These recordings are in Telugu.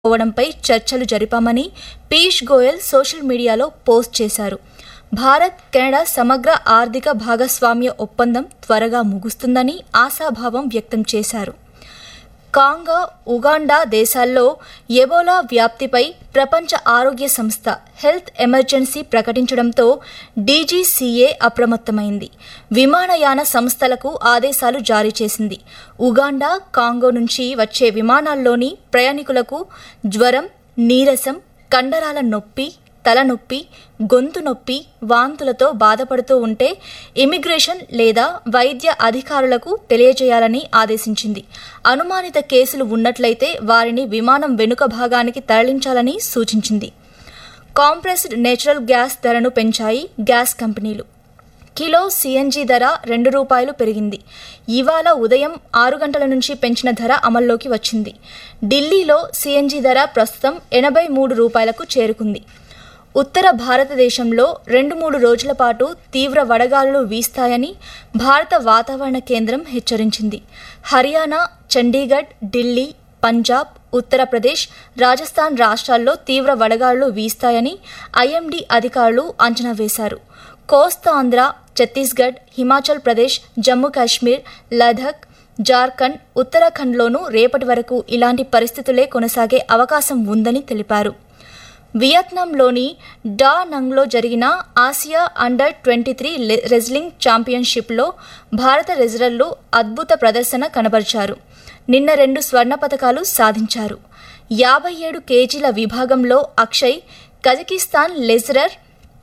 పోవడంపై చర్చలు జరిపామని పీయూష్ గోయల్ సోషల్ మీడియాలో పోస్ట్ చేశారు భారత్ కెనడా సమగ్ర ఆర్థిక భాగస్వామ్య ఒప్పందం త్వరగా ముగుస్తుందని ఆశాభావం వ్యక్తం చేశారు కాంగా ఉగాండా దేశాల్లో ఎబోలా వ్యాప్తిపై ప్రపంచ ఆరోగ్య సంస్థ హెల్త్ ఎమర్జెన్సీ ప్రకటించడంతో డీజీసీఏ అప్రమత్తమైంది విమానయాన సంస్థలకు ఆదేశాలు జారీ చేసింది ఉగాండా కాంగో నుంచి వచ్చే విమానాల్లోని ప్రయాణికులకు జ్వరం నీరసం కండరాల నొప్పి తలనొప్పి గొంతు నొప్పి వాంతులతో బాధపడుతూ ఉంటే ఇమిగ్రేషన్ లేదా వైద్య అధికారులకు తెలియజేయాలని ఆదేశించింది అనుమానిత కేసులు ఉన్నట్లయితే వారిని విమానం వెనుక భాగానికి తరలించాలని సూచించింది కాంప్రెస్డ్ నేచురల్ గ్యాస్ ధరను పెంచాయి గ్యాస్ కంపెనీలు కిలో సిఎన్జి ధర రెండు రూపాయలు పెరిగింది ఇవాళ ఉదయం ఆరు గంటల నుంచి పెంచిన ధర అమల్లోకి వచ్చింది ఢిల్లీలో సిఎన్జి ధర ప్రస్తుతం ఎనభై మూడు రూపాయలకు చేరుకుంది ఉత్తర భారతదేశంలో రెండు మూడు రోజుల పాటు తీవ్ర వడగాలులు వీస్తాయని భారత వాతావరణ కేంద్రం హెచ్చరించింది హర్యానా చండీగఢ్ ఢిల్లీ పంజాబ్ ఉత్తరప్రదేశ్ రాజస్థాన్ రాష్ట్రాల్లో తీవ్ర వడగాలులు వీస్తాయని ఐఎండీ అధికారులు అంచనా వేశారు కోస్తాంధ్ర ఛత్తీస్గఢ్ హిమాచల్ ప్రదేశ్ జమ్మూ కాశ్మీర్ లదాఖ్ జార్ఖండ్ ఉత్తరాఖండ్లోనూ రేపటి వరకు ఇలాంటి పరిస్థితులే కొనసాగే అవకాశం ఉందని తెలిపారు వియత్నాంలోని డా నంగ్లో జరిగిన Asia under twenty three wrestling ఛాంపియన్షిప్లో భారత రెజ్లర్లు అద్భుత ప్రదర్శన కనబరిచారు నిన్న రెండు స్వర్ణ పతకాలు సాధించారు యాభై ఏడు కేజీల విభాగంలో అక్షయ్ కజకిస్తాన్ లెజ్రర్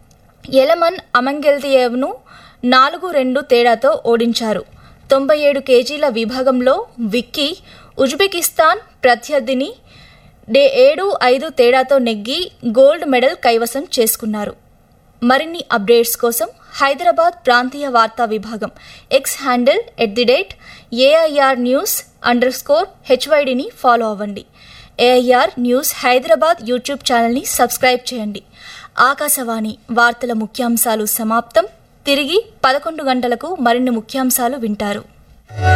ఎలమన్ అమంగెల్దియేవ్ను నాలుగు రెండు తేడాతో ఓడించారు తొంభై ఏడు కేజీల విభాగంలో విక్కీ ఉజ్బెకిస్తాన్ ప్రత్యర్థిని డే ఏడు ఐదు తేడాతో నెగ్గి గోల్డ్ మెడల్ కైవసం చేసుకున్నారు మరిన్ని అప్డేట్స్ కోసం హైదరాబాద్ ప్రాంతీయ వార్తా విభాగం X handle at the rate AIR news underscore హెచ్వైడిని ఫాలో అవ్వండి ఏఐఆర్ న్యూస్ హైదరాబాద్ యూట్యూబ్ ఛానల్ని సబ్స్క్రైబ్ చేయండి ఆకాశవాణి వార్తల ముఖ్యాంశాలు సమాప్తం తిరిగి పదకొండు గంటలకు మరిన్ని ముఖ్యాంశాలు వింటారు